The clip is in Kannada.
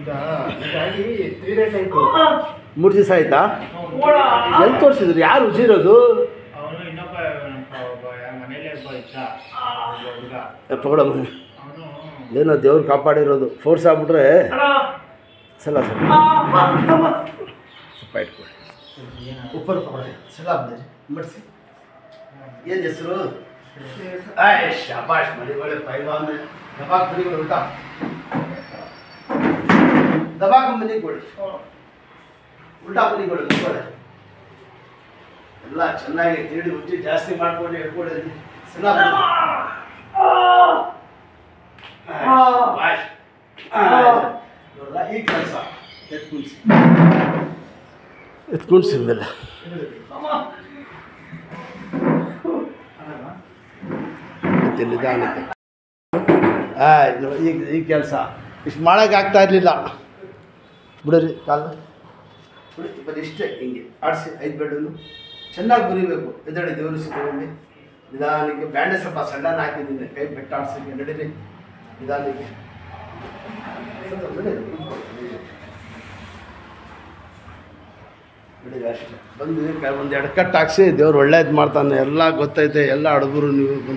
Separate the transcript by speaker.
Speaker 1: ಈಗ ಹೀಗಾಗಿ ತ್ರೀ ಡೇಸ್ ಆಯಿತು
Speaker 2: ಮೂರು ದಿವಸ ಆಯ್ತಾ ಎಲ್ಲಿ ತೋರಿಸಿದ್ರು ಯಾರು ಉಜಿರೋದು
Speaker 1: ಅವನು ಇನ್ನೊಬ್ಬ ಒಬ್ಬ ಮನೇಲಿ ಒಬ್ಬ ಇದ್ದ ಒಬ್ಬ ಹುಡುಗ
Speaker 2: ತಗೊಳಮ್ಮ
Speaker 1: ಅವನು
Speaker 2: ಏನೋ ದೇವ್ರು ಕಾಪಾಡಿರೋದು ಫೋರ್ಸ್ ಆಗ್ಬಿಟ್ರೆ ಸಲ ಸಲ ಸ್ವಲ್ಪ ಇಟ್ಕೊಳ್ಳಿ ಉಪ್ಪರ್ ತಗೊಳ್ಳಿ ಸಲ ಮಡಿಸಿ ಏನು ಹೆಸರು ಆಯ್ ಶಾಬಾಷ್ ಮರಿಗಳು ಪೈಲ್ವಾನ್ ದಬಾಕ್ ಮರಿಗಳು ಊಟ ದಬಾಕ್ ಮನೆಗೆ ಕೊಡಿ ಉಲ್ಟಾ ಮನೆಗಳು ಇಟ್ಕೊಳ್ಳಿ ಎಲ್ಲ ಚೆನ್ನಾಗಿ ತಿಳಿ ಉಜ್ಜಿ ಜಾಸ್ತಿ ಮಾಡ್ಕೊಂಡು ಇಟ್ಕೊಳ್ಳಿ ಸಲ ಶಾಬಾಷ್ ಈ ಕೆಲಸ ಎತ್ಕುಣಿಸಿ ಎತ್ಕುಣಿಸಿ ಮೇಲೆ ಮತ್ತೆ ನಿಧಾನಕ್ಕೆ ಆಯ್ತು ಈಗ ಈ ಕೆಲಸ ಇಷ್ಟು ಮಾಡೋಕೆ ಆಗ್ತಾ ಇರಲಿಲ್ಲ ಬಿಡ್ರಿ ಕಾಲು ಬಿಡಿ ಬರೀ ಇಷ್ಟೇ ಹಿಂಗೆ ಆಡಿಸಿ ಐದು ಬೆಡ್ಡನ್ನು ಚೆನ್ನಾಗಿ ಬರೀಬೇಕು ಎದಡಿ ದೇವರು ಸಿಕ್ಕೊಂಡು ನಿಧಾನಕ್ಕೆ ಬ್ಯಾಂಡೆ ಸ್ವಲ್ಪ ಸಣ್ಣನ ಹಾಕಿದ್ದೀನಿ ಕೈ ಬೆಟ್ಟ ಆಡ್ಸೋಕ್ಕೆ ನಡೀರಿ ನಿಧಾನಕ್ಕೆ ಸ್ವಲ್ಪ ನಡೀರಿ, ಕೂತ್ಕೊಳ್ಳಿ. ಬಿಡಿ ಅಷ್ಟೇ ಬಂದು ಒಂದು ಎರಡು ಕಟ್ಟು ಹಾಕ್ಸಿ ದೇವ್ರು ಒಳ್ಳೇದು ಮಾಡ್ತಾನೆ ಎಲ್ಲ ಗೊತ್ತೈತೆ ಎಲ್ಲ ಹುಡುಗರು ನೀವು